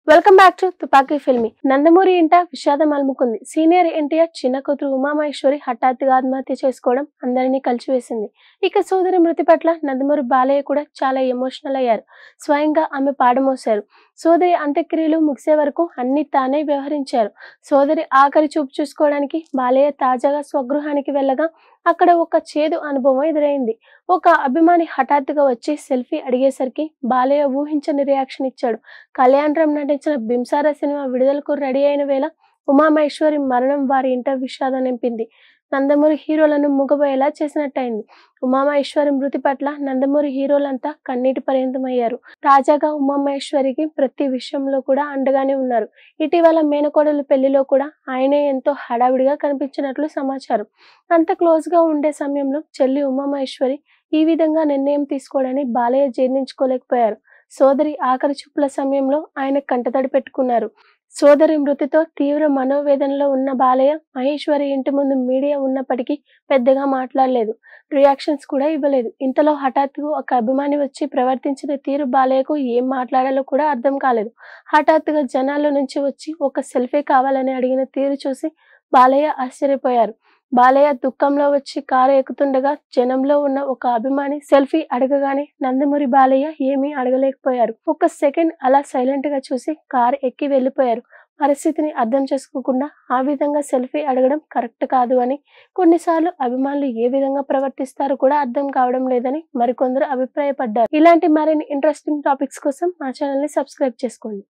welcome back to తుపాకీ ఫిల్మి నందమూరి ఇంట విషాదం అలుముకుంది సీనియర్ ఎన్టీఆర్ చిన్న కూతురు ఉమామహేశ్వరి హఠాత్తుగా ఆత్మహత్య చేసుకోవడం అందరినీ కలిసివేసింది ఇక సోదరి మృతి పట్ల నందమూరి బాలయ్య కూడా చాలా ఎమోషనల్ అయ్యారు స్వయంగా ఆమె పాడమోశారు సోదరి అంత్యక్రియలు ముగిసే వరకు అన్ని తానే వ్యవహరించారు సోదరి ఆఖరి చూపు చూసుకోవడానికి బాలయ్య తాజాగా స్వగృహానికి వెళ్ళగా అక్కడ ఒక చేదు అనుభవం ఎదురైంది ఒక అభిమాని హఠాత్తుగా వచ్చి సెల్ఫీ అడిగేసరికి బాలయ్య ఊహించని రియాక్షన్ ఇచ్చాడు కళ్యాణ్ రామ్ నటించిన బింసారా సినిమా విడుదలకు రెడీ అయిన వేళ ఉమామహేశ్వరి మరణం వారి ఇంట విషాదం నింపింది నందమూరి హీరోలను ముగబోయేలా చేసినట్టయింది ఉమామహేశ్వరి మృతి పట్ల నందమూరి హీరోలంతా కన్నీటి పర్యంతమయ్యారు తాజాగా ఉమామహేశ్వరికి ప్రతి విషయంలో కూడా అండగానే ఉన్నారు ఇటీవల మేనకోడలు పెళ్లిలో కూడా ఆయనే ఎంతో హడావిడిగా కనిపించినట్లు సమాచారం అంత క్లోజ్ గా ఉండే సమయంలో చెల్లి ఉమామహేశ్వరి ఈ విధంగా నిర్ణయం తీసుకోవడాన్ని బాలయ్య జీర్ణించుకోలేకపోయారు సోదరి ఆఖరి చూపుల సమయంలో ఆయన కంటతడి పెట్టుకున్నారు సోదరి మృతితో తీవ్ర మనోవేదనలో ఉన్న బాలయ్య మహేశ్వరి ఇంటి ముందు మీడియా ఉన్నప్పటికీ పెద్దగా మాట్లాడలేదు రియాక్షన్స్ కూడా ఇవ్వలేదు ఇంతలో హఠాత్తుగా ఒక అభిమాని వచ్చి ప్రవర్తించిన తీరు బాలయ్యకు ఏం మాట్లాడాలో కూడా అర్థం కాలేదు హఠాత్తుగా జనాల నుంచి వచ్చి ఒక సెల్ఫీ కావాలని అడిగిన తీరు చూసి బాలయ్య ఆశ్చర్యపోయారు బాలయ్య దుఃఖంలో వచ్చి కారు ఎక్కుతుండగా జనంలో ఉన్న ఒక అభిమాని సెల్ఫీ అడగగానే నందమూరి బాలయ్య ఏమీ అడగలేకపోయారు ఒక సెకండ్ అలా సైలెంట్ గా చూసి కారు ఎక్కి వెళ్ళిపోయారు పరిస్థితిని అర్థం చేసుకోకుండా ఆ విధంగా సెల్ఫీ అడగడం కరెక్ట్ కాదు అని కొన్నిసార్లు అభిమానులు ఏ విధంగా ప్రవర్తిస్తారో కూడా అర్థం కావడం లేదని మరికొందరు అభిప్రాయపడ్డారు ఇలాంటి మరిన్ని ఇంట్రెస్టింగ్ టాపిక్స్ కోసం మా ఛానల్ ని సబ్స్క్రైబ్ చేసుకోండి